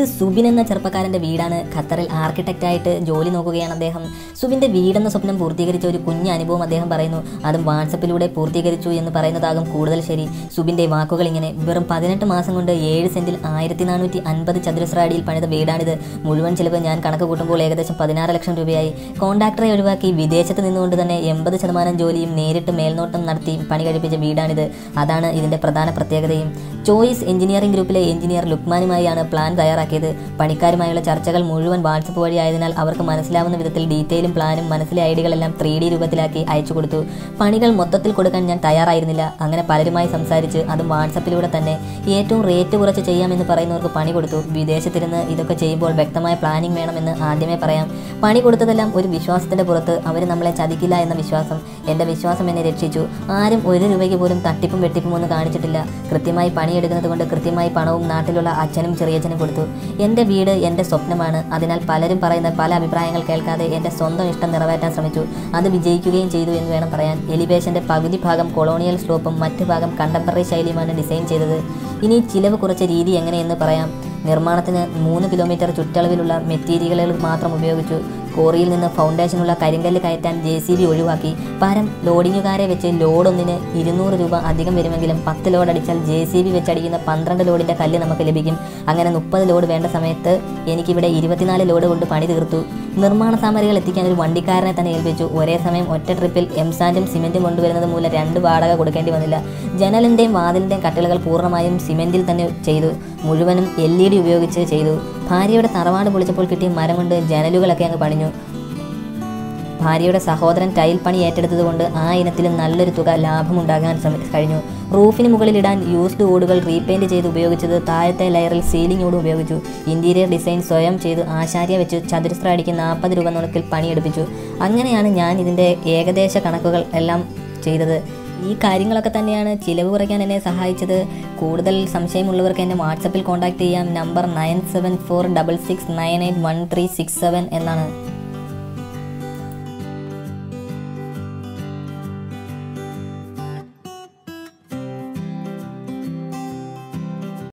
സുബിൻ എന്ന ചെറുപ്പക്കാരന്റെ വീടാണ് ഖത്തറിൽ ആർക്കിടെക്റ്റ് ആയിട്ട് ജോലി നോക്കുകയാണ് അദ്ദേഹം സുബിന്റെ വീടെന്ന സ്വപ്നം പൂർത്തീകരിച്ച ഒരു കുഞ്ഞു അനുഭവം അദ്ദേഹം പറയുന്നു അതും വാട്സപ്പിലൂടെ പൂർത്തീകരിച്ചു എന്ന് പറയുന്നതാകും കൂടുതൽ ശരി സുബിന്റെ വാക്കുകൾ ഇങ്ങനെ വെറും പതിനെട്ട് മാസം കൊണ്ട് ഏഴ് സെന്റിൽ ആയിരത്തി നാനൂറ്റി അൻപത് ചതുരശ്ര അടിയിൽ പണിത വീടാണിത് മുഴുവൻ ചിലവ് ഞാൻ കണക്ക് കൂട്ടുമ്പോൾ ഏകദേശം പതിനാറ് ലക്ഷം രൂപയായി കോൺട്രാക്ടറെ ഒഴിവാക്കി വിദേശത്ത് നിന്നുകൊണ്ട് തന്നെ എൺപത് ശതമാനം ജോലിയും നേരിട്ട് മേൽനോട്ടം നടത്തി പണി കഴിപ്പിച്ച വീടാണിത് അതാണ് ഇതിന്റെ പ്രധാന പ്രത്യേകതയും ചോയ്സ് എഞ്ചിനീയറിംഗ് ഗ്രൂപ്പിലെ എഞ്ചിനീയർ ലുക്മാനുമായാണ് പ്ലാൻ തയ്യാറാക്കിയത് പണിക്കാരുമായുള്ള ചർച്ചകൾ മുഴുവൻ വാട്സപ്പ് വഴി ആയതിനാൽ അവർക്ക് മനസ്സിലാവുന്ന വിധത്തിൽ ഡീറ്റെയിലും പ്ലാനും മനസ്സിലെ ഐഡിയകളെല്ലാം ത്രീ ഡി രൂപത്തിലാക്കി അയച്ചു കൊടുത്തു പണികൾ മൊത്തത്തിൽ കൊടുക്കാൻ ഞാൻ തയ്യാറായിരുന്നില്ല അങ്ങനെ പലരുമായി സംസാരിച്ച് അതും വാട്സപ്പിലൂടെ തന്നെ ഏറ്റവും റേറ്റ് കുറച്ച് ചെയ്യാമെന്ന് പറയുന്നവർക്ക് പണി കൊടുത്തു വിദേശത്തിരുന്ന് ഇതൊക്കെ ചെയ്യുമ്പോൾ വ്യക്തമായ പ്ലാനിംഗ് വേണമെന്ന് ആദ്യമേ പറയാം പണി കൊടുത്തതെല്ലാം ഒരു വിശ്വാസത്തിന്റെ പുറത്ത് അവർ നമ്മളെ ചതിക്കില്ല എന്ന വിശ്വാസം എൻ്റെ വിശ്വാസം എന്നെ രക്ഷിച്ചു ആരും ഒരു രൂപയ്ക്ക് പോലും തട്ടിപ്പും വെട്ടിപ്പും ഒന്നും കാണിച്ചിട്ടില്ല കൃത്യമായി പണിയെടുക്കുന്നത് കൊണ്ട് കൃത്യമായി പണവും നാട്ടിലുള്ള അച്ഛനും ചെറിയച്ഛനും കൊടുത്തു എൻ്റെ വീട് എൻ്റെ സ്വപ്നമാണ് അതിനാൽ പലരും പറയുന്ന പല അഭിപ്രായങ്ങൾ കേൾക്കാതെ എൻ്റെ സ്വന്തം ഇഷ്ടം നിറവേറ്റാൻ ശ്രമിച്ചു അത് വിജയിക്കുകയും ചെയ്തു എന്ന് വേണം പറയാൻ എലിവേഷൻ്റെ പകുതി ഭാഗം കൊളോണിയൽ സ്ലോപ്പും മറ്റു ഭാഗം കണ്ടംപററി ശൈലിയുമാണ് ഡിസൈൻ ചെയ്തത് ഇനി ചിലവ് കുറച്ച രീതി എങ്ങനെയെന്ന് പറയാം നിർമ്മാണത്തിന് മൂന്ന് കിലോമീറ്റർ ചുറ്റളവിലുള്ള മെറ്റീരിയലുകൾ മാത്രം ഉപയോഗിച്ചു കോറിയിൽ നിന്ന് ഫൗണ്ടേഷനുള്ള കരിങ്കല്ല് കയറ്റാൻ ജെ സി ബി ഒഴിവാക്കി പകരം ലോഡിങ്ങുകാരെ വെച്ച് ലോഡ് ഒന്നിന് ഇരുന്നൂറ് രൂപ അധികം വരുമെങ്കിലും പത്ത് ലോഡ് അടിച്ചാൽ ജെ സി ബി വെച്ച് അടിക്കുന്ന പന്ത്രണ്ട് ലോഡിൻ്റെ കല്ല് നമുക്ക് ലഭിക്കും അങ്ങനെ മുപ്പത് ലോഡ് വേണ്ട സമയത്ത് എനിക്കിവിടെ ഇരുപത്തിനാല് ലോഡ് കൊണ്ട് പണി തീർത്തു നിർമ്മാണ സാമഗ്രികൾ എത്തിക്കാൻ ഒരു വണ്ടിക്കാരനെ തന്നെ ഏൽപ്പിച്ചു ഒരേ സമയം ഒറ്റ ട്രിപ്പിൽ എംസാൻഡും സിമെൻറ്റും കൊണ്ടുവരുന്നത് മൂലം രണ്ട് വാടക കൊടുക്കേണ്ടി വന്നില്ല ജനലിൻ്റെയും വാതിലിൻ്റെയും കട്ടിലുകൾ പൂർണ്ണമായും സിമെൻറ്റിൽ തന്നെ ചെയ്തു മുഴുവനും എൽ ഇ ഡി ഉപയോഗിച്ച് ചെയ്തു ഭാര്യയുടെ തറവാട് പൊളിച്ചപ്പോൾ കിട്ടിയ മരം കൊണ്ട് ജനലുകളൊക്കെ അങ്ങ് പണിഞ്ഞു ഭാര്യയുടെ സഹോദരൻ ടൈൽ പണി ഏറ്റെടുത്തതുകൊണ്ട് ആ ഇനത്തിലും നല്ലൊരു തുക ലാഭമുണ്ടാകാൻ ശ്രമി കഴിഞ്ഞു റൂഫിന് മുകളിലിടാൻ യൂസ്ഡ് ഓടുകൾ റീപെയിൻറ്റ് ചെയ്ത് ഉപയോഗിച്ചത് താഴത്തെ ലെയറിൽ സീലിംഗ് ഓട് ഉപയോഗിച്ചു ഇൻറ്റീരിയർ ഡിസൈൻ സ്വയം ചെയ്ത് ആശാര്യ വെച്ച് ചതുരശ്ര അടിക്ക് നാൽപ്പത് രൂപ നിരക്കിൽ പണിയെടുപ്പിച്ചു അങ്ങനെയാണ് ഞാൻ ഇതിൻ്റെ ഏകദേശ കണക്കുകൾ എല്ലാം ചെയ്തത് ഈ കാര്യങ്ങളൊക്കെ തന്നെയാണ് ചിലവ് കുറയ്ക്കാൻ എന്നെ സഹായിച്ചത് കൂടുതൽ സംശയമുള്ളവർക്ക് എന്നെ വാട്സപ്പിൽ കോൺടാക്ട് ചെയ്യാം number nine seven four double six nine eight one three six seven എന്നാണ്